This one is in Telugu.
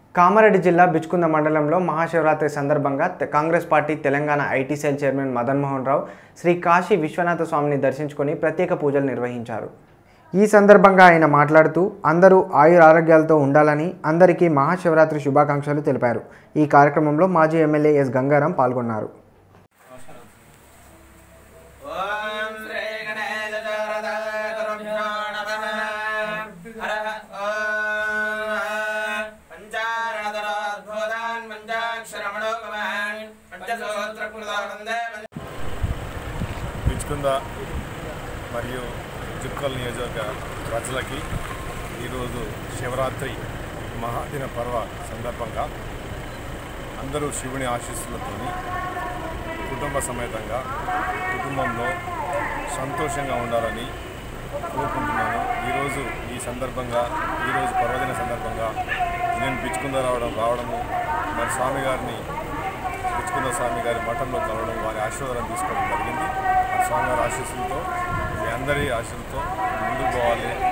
కామారెడ్డి జిల్లా బిచ్కుంద మండలంలో మహాశివరాత్రి సందర్భంగా తె- Congress party Telangana IT cell chairman Madan Mohan Rao Shri Kashi Vishwanatha స్వామిని దర్శించుకొని ప్రత్యేక పూజలు నిర్వహించారు ఈ సందర్భంగా ఆయన మాట్లాడుతూ అందరూ ఆయుర ఆరోగ్యాలతో ఉండాలని అందరికీ మహాశివరాత్రి శుభాకాంక్షలు తెలిపారు ఈ కార్యక్రమంలో మాజీ ఎమ్మెల్యే ఎస్ గంగారాం పాల్గొన్నారు ఓం శ్రీ గణేశ శారదాగురుభ్యో నమః హరః ఓం పంచారణతరాద్భుతాన్ పంచాక్షరమణోగమాన్ పంచసూత్రకృతానందే పిచ్చుకుంద మరియు జుక్కల్ నియోజకవర్గ ప్రజలకి ఈరోజు శివరాత్రి మహాదిన పర్వ సందర్భంగా అందరూ శివుని ఆశీస్సులతో కుటుంబ సమేతంగా కుటుంబంలో సంతోషంగా ఉండాలని కోరుకుంటున్నాను ఈరోజు ఈ సందర్భంగా ఈరోజు పర్వదిన సందర్భంగా నేను పిచ్చుకుంద రావడం రావడము మరి స్వామి గారిని పిచ్చుకుంద స్వామి గారి మఠంలో కలవడం వారి ఆశీర్వాదం తీసుకోవడం జరిగింది ఆ స్వామి వారి ఆశీస్సులతో మీ అందరి ఆశీస్సులతో ముందుకు పోవాలి